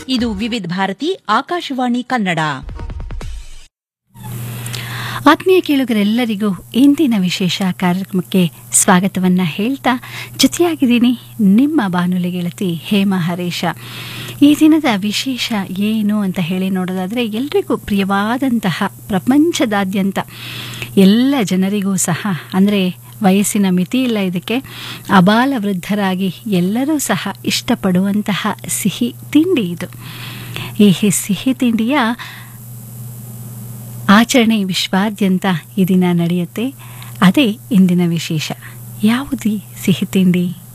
ಇದು ವಿವಿಧ ಭಾರತಿ ಆಕಾಶವಾಣಿ ಕನ್ನಡ ಆತ್ಮೀಯ ಕೇಳುಗರೆಲ್ಲರಿಗೂ ಇಂದಿನ ವಿಶೇಷ ಕಾರ್ಯಕ್ರಮಕ್ಕೆ ಸ್ವಾಗತವನ್ನ ಹೇಳ್ತಾ ಜೊತೆಯಾಗಿದ್ದೀನಿ ನಿಮ್ಮ ಬಾನುಲಿ ಗೆಳತಿ ಹೇಮಾ ಹರೇಶ ಈ ದಿನದ ವಿಶೇಷ ಏನು ಅಂತ ಹೇಳಿ ನೋಡೋದಾದರೆ ಎಲ್ರಿಗೂ ಪ್ರಿಯವಾದಂತಹ ಪ್ರಪಂಚದಾದ್ಯಂತ ಎಲ್ಲ ಜನರಿಗೂ ಸಹ ಅಂದರೆ ವಯಸ್ಸಿನ ಮಿತಿ ಇಲ್ಲ ಇದಕ್ಕೆ ಅಬಾಲ ವೃದ್ಧರಾಗಿ ಎಲ್ಲರೂ ಸಹ ಇಷ್ಟಪಡುವಂತಹ ಸಿಹಿ ತಿಂಡಿ ಇದು ಈ ಸಿಹಿ ತಿಂಡಿಯ ಆಚರಣೆ ವಿಶ್ವಾದ್ಯಂತ ಈ ದಿನ ನಡೆಯುತ್ತೆ ಅದೇ ಇಂದಿನ ವಿಶೇಷ ಯಾವುದಿ ಸಿಹಿ ತಿಂಡಿ